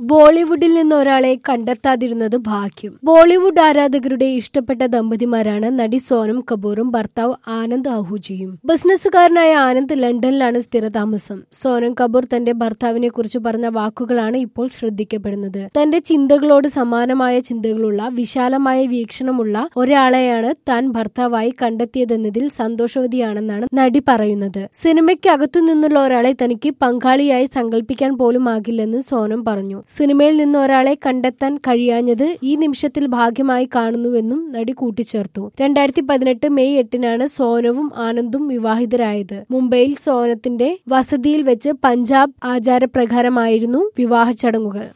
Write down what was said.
ബോളിവുഡിൽ നിന്ന് ഒരാളെ കണ്ടെത്താതിരുന്നത് ഭാഗ്യം ബോളിവുഡ് ആരാധകരുടെ ഇഷ്ടപ്പെട്ട ദമ്പതിമാരാണ് നടി സോനം കപൂറും ഭർത്താവ് ആനന്ദ് ആഹൂജിയും ബിസിനസ്സുകാരനായ ആനന്ദ് ലണ്ടനിലാണ് സ്ഥിരതാമസം സോനം കപൂർ തന്റെ ഭർത്താവിനെ കുറിച്ച് പറഞ്ഞ വാക്കുകളാണ് ഇപ്പോൾ ശ്രദ്ധിക്കപ്പെടുന്നത് തന്റെ ചിന്തകളോട് സമാനമായ ചിന്തകളുള്ള വിശാലമായ വീക്ഷണമുള്ള ഒരാളെയാണ് താൻ ഭർത്താവായി കണ്ടെത്തിയതെന്നതിൽ സന്തോഷവതിയാണെന്നാണ് നടി പറയുന്നത് സിനിമയ്ക്ക് അകത്തു നിന്നുള്ള ഒരാളെ തനിക്ക് പങ്കാളിയായി സങ്കല്പിക്കാൻ പോലും ആകില്ലെന്ന് സോനം പറഞ്ഞു സിനിമയിൽ നിന്ന് ഒരാളെ കണ്ടെത്താൻ കഴിയാഞ്ഞത് ഈ നിമിഷത്തിൽ ഭാഗ്യമായി കാണുന്നുവെന്നും നടി കൂട്ടിച്ചേർത്തു രണ്ടായിരത്തി പതിനെട്ട് മെയ് എട്ടിനാണ് സോനവും ആനന്ദും വിവാഹിതരായത് മുംബൈയിൽ സോനത്തിന്റെ വസതിയിൽ വെച്ച് പഞ്ചാബ് ആചാരപ്രകാരമായിരുന്നു വിവാഹ ചടങ്ങുകൾ